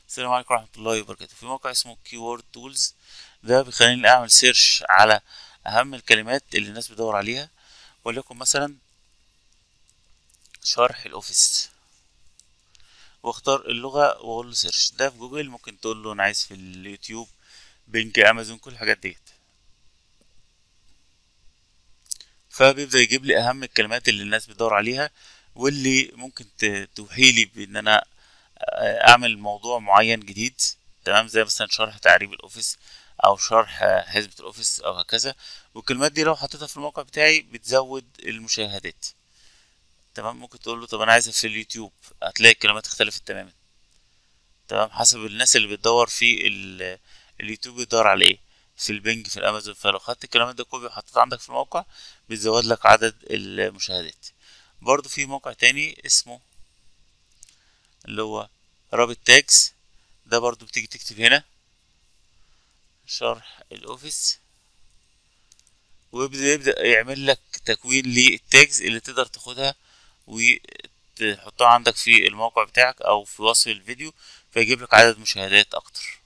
السلام عليكم ورحمة الله وبركاته في موقع اسمه keyword tools ده بيخليني اعمل سيرش على اهم الكلمات اللي الناس بتدور عليها وليكن مثلا شرح الاوفيس واختار اللغة واقول له سيرش ده في جوجل ممكن تقول له انا عايز في اليوتيوب بينج امازون كل الحاجات ديت فبيبدأ يجيب لي اهم الكلمات اللي الناس بتدور عليها واللي ممكن توحي لي بان انا اعمل موضوع معين جديد تمام زي مثلا شرح تعريب الاوفيس او شرح حزمة الاوفيس او هكذا والكلمات دي لو حطيتها في الموقع بتاعي بتزود المشاهدات تمام ممكن تقول له طب انا عايزها في اليوتيوب هتلاقي الكلمات اختلفت تماما تمام حسب الناس اللي بتدور في اليوتيوب بيدور على ايه في البنج في الامازون فلو خدت الكلمات ده كوبي وحطيتها عندك في الموقع بتزود لك عدد المشاهدات برضو في موقع تاني اسمه اللي هو رابط تاجز ده برضو بتيجي تكتب هنا شرح الاوفيس ويبدأ يعمل لك تكوين للتاجز اللي تقدر تاخدها وتحطها عندك في الموقع بتاعك او في وصف الفيديو فيجيب لك عدد مشاهدات اكتر